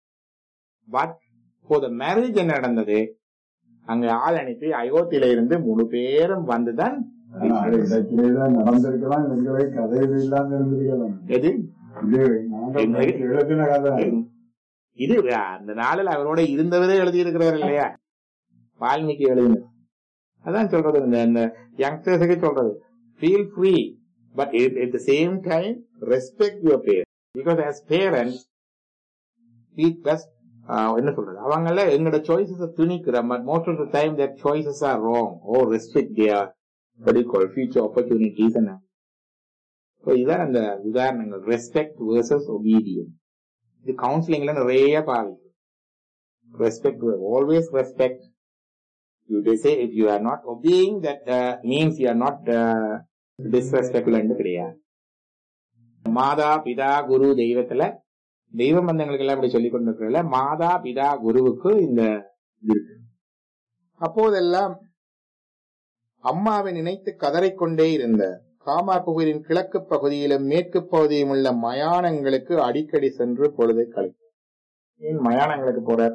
but for the marriage என்ன நடந்தது அங்க ஆள் அனுப்பி அயோத்தியில இருந்து முழு பேரும் வந்துதான் ஆனா, அது இலக்கியதான் நடந்திருக்கலாம் எங்களை கதையில இல்லாம இருந்திருக்கலாம் எது இது நாங்கள் எங்களுக்கு- எழுதின கதை இது அந்த நாளில் அவரோட இருந்தவரே எழுதி இருக்கிறார் இல்லையா வால்மீகி எழுதின அதான் சொல்றது இந்த இந்த யங்ஸ்டர்ஸுக்கு சொல்றது feel free but at the same time respect your peer because as parents best என்ன சொல்றது அவங்கள எங்களோட சாய்ஸஸ் திணிக்கிறோம் but most of the time that choices are wrong oh respect their படிக்கோல் ஃபியூச்சர் ஆப்பர்ச்சுனிட்டிஸ் ஸோ இதான் அந்த உதாரணங்கள் ரெஸ்பெக்ட் வேர்சஸ் ஒபீடியன் இது கவுன்சிலிங்ல நிறைய பாவி respect always respect you say if you are not obeying that means you are not டிஸ்ரெஸ்பெக்ட்லன்னு கிடையாது மாதா பிதா குரு தெய்வத்துல தெய்வ பந்தங்களுக்கு எல்லாம் இப்படி சொல்லிக் கொண்டிருக்கிறதுல மாதா பிதா குருவுக்கு இந்த இது இருக்கு அப்போதெல்லாம் அம்மாவை நினைத்து கதறிக்கொண்டே இருந்த காமாபுகரின் கிழக்கு பகுதியிலும் மேற்கு பகுதியும் உள்ள மயானங்களுக்கு அடிக்கடி சென்று பொழுதை கழித்தார் ஏன் மயானங்களுக்கு போறார்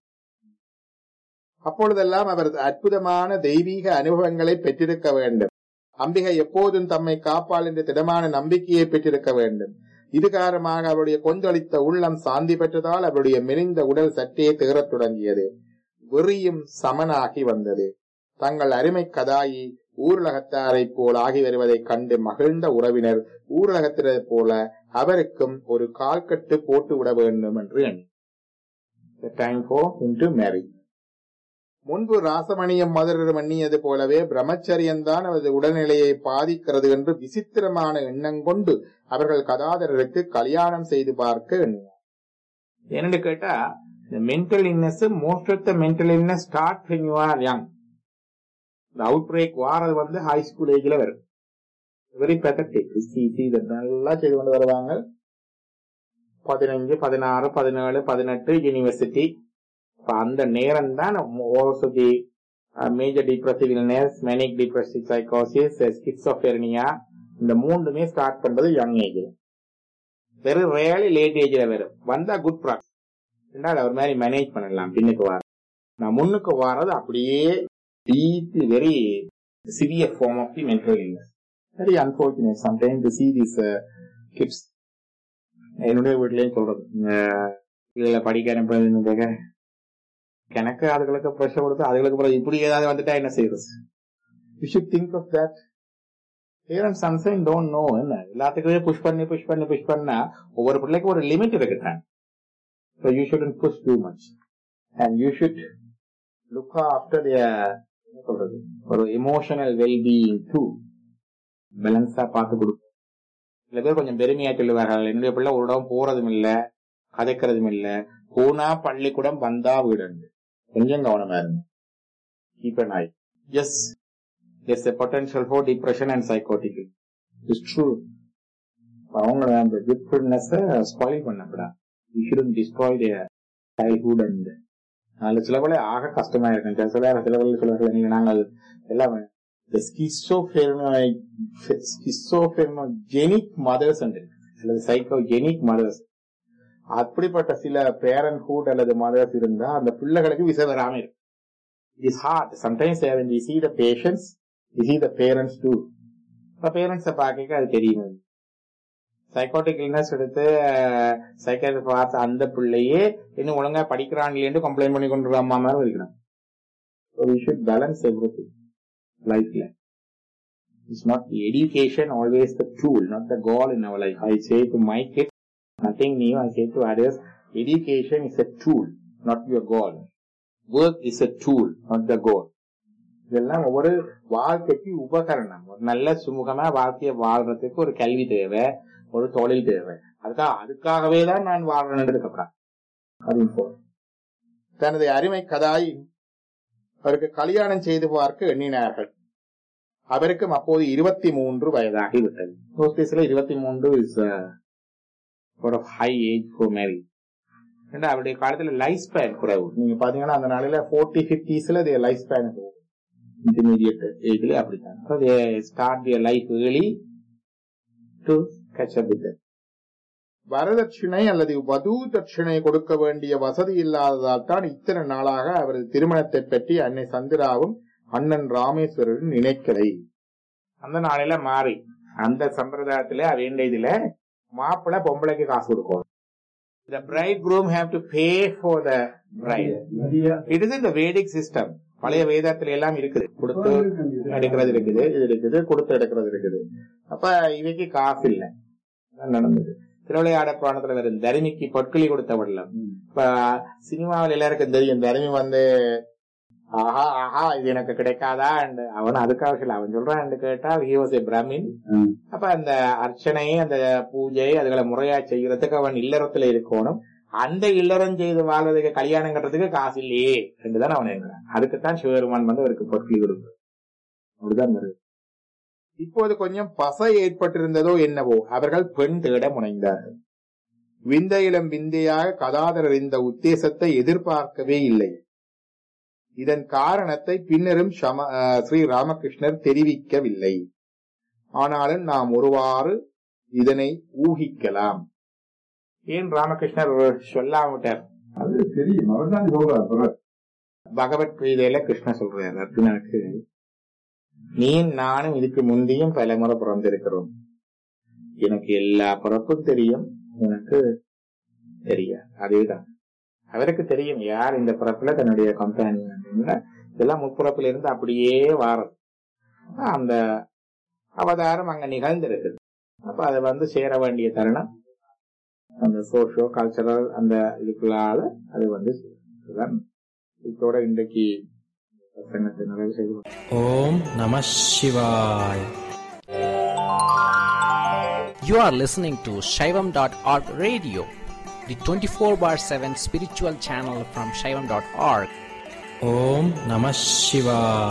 அப்பொழுதெல்லாம் அவர் அற்புதமான தெய்வீக அனுபவங்களை பெற்றிருக்க வேண்டும் அம்பிகை எப்போதும் தம்மை காப்பாள் என்ற திடமான நம்பிக்கையை பெற்றிருக்க வேண்டும் இது காரணமாக அவருடைய கொந்தளித்த உள்ளம் சாந்தி பெற்றதால் அவருடைய மெலிந்த உடல் சற்றே திகறத் தொடங்கியது வெறியும் சமனாகி வந்தது தங்கள் அருமை கதாயி ஊரலகத்தாரைப் போல் ஆகி வருவதைக் கண்டு மகிழ்ந்த உறவினர் ஊரலகத்தினரைப் போல அவருக்கும் ஒரு கால்கட்டு போட்டு விட வேண்டும் என்று எண்ணி time for him to marry முன்பு ராசமணியம் மதுரரும் எண்ணியது போலவே பிரம்மச்சரியம்தான் அவரது உடல்நிலையை பாதிக்கிறது என்று விசித்திரமான எண்ணம் கொண்டு அவர்கள் கதாதரருக்கு கல்யாணம் செய்து பார்க்க எண்ணினார் என்னன்னு கேட்டா இந்த mental illness most of the mental illness start when you are young இந்த அவுட் பிரேக் வாரது வந்து ஹை ஸ்கூல் ஏஜ்ல வரும் வெரி பெத்தட்டிக் நல்லா செய்து கொண்டு வருவாங்க பதினஞ்சு பதினாறு பதினேழு பதினெட்டு யூனிவர்சிட்டி அந்த நேரம் தான் ஓசதி major depressive illness manic depressive சைக்கோசிஸ் ஸ்கிட்ஸோபெர்னியா இந்த மூணுமே ஸ்டார்ட் பண்றது யங் ஏஜ்ல வெறும் ரேலி லேட் ஏஜ்ல வரும் வந்தா குட் ப்ராக்ஸ் ரெண்டாவது அவர் மாதிரி மேனேஜ் பண்ணலாம் பின்னுக்கு வர நான் முன்னுக்கு வாரது அப்படியே deeply very severe form of the mental illness very unfortunate sometimes to see these uh, kids என்னுடைய வீட்லயும் சொல்றது இதுல படிக்க அனுப்புறது கணக்கு அதுகளுக்கு ப்ரெஷர் கொடுத்து அதுகளுக்கு அப்புறம் இப்படி ஏதாவது வந்துட்டா என்ன செய்யறது you should think of that parents sunshine don't know என்ன எல்லாத்துக்குமே புஷ் பண்ணி புஷ் பண்ணி புஷ் பண்ணா ஒவ்வொரு பிள்ளைக்கும் ஒரு லிமிட் இருக்குதான் so you should push too much and you should look after என்ன சொல்றது ஒரு எமோஷனல் வெல்பீயிங் டூ பேலன்ஸா பார்த்து கொடுக்கும் சில பேர் கொஞ்சம் பெருமையா சொல்லுவார்கள் என்னுடைய பிள்ளை ஒரு இடம் போறதும் இல்ல கதைக்கிறதும் இல்ல போனா பள்ளிக்கூடம் வந்தா வீடு கொஞ்சம் கவனமா இருங்க keep an eye is there's a potential for depression and psychotic. It's true. அவங்க அந்த குட்ஃபுல்னஸ் ஸ்பாயில் பண்ணக்கூடாது you shouldn't destroy their childhood and அதுல சில வேலை ஆக கஷ்டமா இருக்கும் சில சில சில வேலை சில நீங்க நாங்கள் எல்லாம் இந்த ஸ்கிசோஃபெர்மோஜெனிக் மதர்ஸ் அல்லது சைக்கோஜெனிக் மதர்ஸ் அப்படிப்பட்ட சில பேரண்ட்ஹுட் அல்லது மதர்ஸ் இருந்தா அந்த பிள்ளைகளுக்கு விசை வராம இருக்கும் is hard sometimes when we see the patients we see the parents too இப்ப பேரண்ட்ஸை பார்க்க அது தெரியும் சைக்காட்டிக் இல்னஸ் எடுத்து சைக்காட்ரி பார்த்த அந்த பிள்ளையே இன்னும் ஒழுங்கா படிக்கிறான் இல்லைன்னு கம்ப்ளைண்ட் பண்ணி கொண்டு அம்மா மாதிரி இருக்கிறான் So we should balance everything lightly. It's not the education always the tool, not the goal in our life. I say to my kids, nothing new. I say to others, education is a tool, not your goal. Work is a tool, not the goal. இதெல்லாம் ஒவ்வொரு வாழ்க்கைக்கு உபகரணம் ஒரு நல்ல சுமூகமா வாழ்க்கையை வாழ்றதுக்கு ஒரு கல்வி தேவை ஒரு தொழில் தேவை அதுக்காக அதுக்காகவே தான் நான் வாழ்றேன்னு அப்புறம் அது important. தனது அருமை கதாய் அவருக்கு கல்யாணம் செய்து பார்க்க எண்ணினார்கள் அவருக்கும் அப்போது இருபத்தி மூன்று வயதாகிவிட்டது நோட்டீஸ்ல இருபத்தி மூன்று இஸ் ஒரு ஹை ஏஜ் ஃபார் மேரி அவருடைய காலத்துல லைஃப் ஸ்பேன் குறைவு நீங்க பாத்தீங்கன்னா அந்த நாளையில போர்ட்டி பிப்டிஸ்ல லைஃப் ஸ்பேன் இன்டர்மீடியட் ஏஜ்ல அப்படித்தான் start their life early to catch up with it. வரதட்சிணை அல்லது வது தட்சிணை கொடுக்க வேண்டிய வசதி இல்லாததால் தான் இத்தனை நாளாக அவரது திருமணத்தை பற்றி அன்னை சந்திராவும் அண்ணன் ராமேஸ்வரரும் நினைக்கலை அந்த நாளையில மாறி அந்த சம்பிரதாயத்துல வேண்டிய இதுல மாப்பிள்ளை பொம்பளைக்கு காசு கொடுக்கும் The bridegroom have to pay for the bride. It is in the Vedic system. பழைய வேதத்துல எல்லாம் இருக்குது கொடுத்து எடுக்கிறது இருக்குது இது இருக்குது கொடுத்து எடுக்கிறது இருக்குது அப்ப இவைக்கு காசு இல்ல அதான் நடந்தது திருவிளையாட புராணத்துல வரும் தருமிக்கு பொற்களி கொடுத்த விடலாம் இப்ப சினிமாவில் எல்லாருக்கும் தெரியும் தருமி வந்து ஆஹா ஆஹா இது எனக்கு கிடைக்காதா அவன் அதுக்காக சொல்ல அவன் சொல்றான் கேட்டால் ஹி வாஸ் ஏ பிராமின் அப்ப அந்த அர்ச்சனை அந்த பூஜை அதுகளை முறையா செய்யறதுக்கு அவன் இல்லறத்துல இருக்கணும் அந்த இல்லறம் செய்து வாழ்றதுக்கு கல்யாணம் கட்டுறதுக்கு காசு இல்லையே என்றுதான் அவன் எண்ணுறான் அதுக்குத்தான் சிவபெருமான் வந்து அவருக்கு பொற்களி கொடுக்கும் அப்படிதான் வருது இப்போது கொஞ்சம் பசை ஏற்பட்டிருந்ததோ என்னவோ அவர்கள் பெண் தேட முனைந்தார்கள் விந்தையிலம் விந்தையாக கதாதரர் இந்த உத்தேசத்தை எதிர்பார்க்கவே இல்லை இதன் காரணத்தை பின்னரும் சம ஸ்ரீ ராமகிருஷ்ணர் தெரிவிக்கவில்லை ஆனாலும் நாம் ஒருவாறு இதனை ஊகிக்கலாம் ஏன் ராமகிருஷ்ணர் சொல்லாமட்டார் அது தெரியும் அவர் தான் சொல்றார் பிறர் பகவத்கீதையில கிருஷ்ண சொல்றாரு அர்ஜுனனுக்கு நீ நானும் இதுக்கு முந்தியும் பல முறை பிறந்திருக்கிறோம் எனக்கு எல்லா பிறப்பும் தெரியும் உனக்கு தெரியாது அதேதான் அவருக்கு தெரியும் யார் இந்த பிறப்புல தன்னுடைய கம்பெனி இதெல்லாம் முற்பிறப்புல இருந்து அப்படியே வாரது அந்த அவதாரம் அங்க நிகழ்ந்திருக்குது அப்ப அதை வந்து சேர வேண்டிய தருணம் அந்த சோஷியோ கல்ச்சரல் அந்த இதுக்குள்ளால அது வந்து இதுதான் இதோட இன்றைக்கு பிரசங்கத்தை நிறைவு செய்து ஓம் நம சிவாய் You are listening to Shaivam.org radio, the 24 bar 7 spiritual channel from Shaivam.org. Om Namah Shivaya.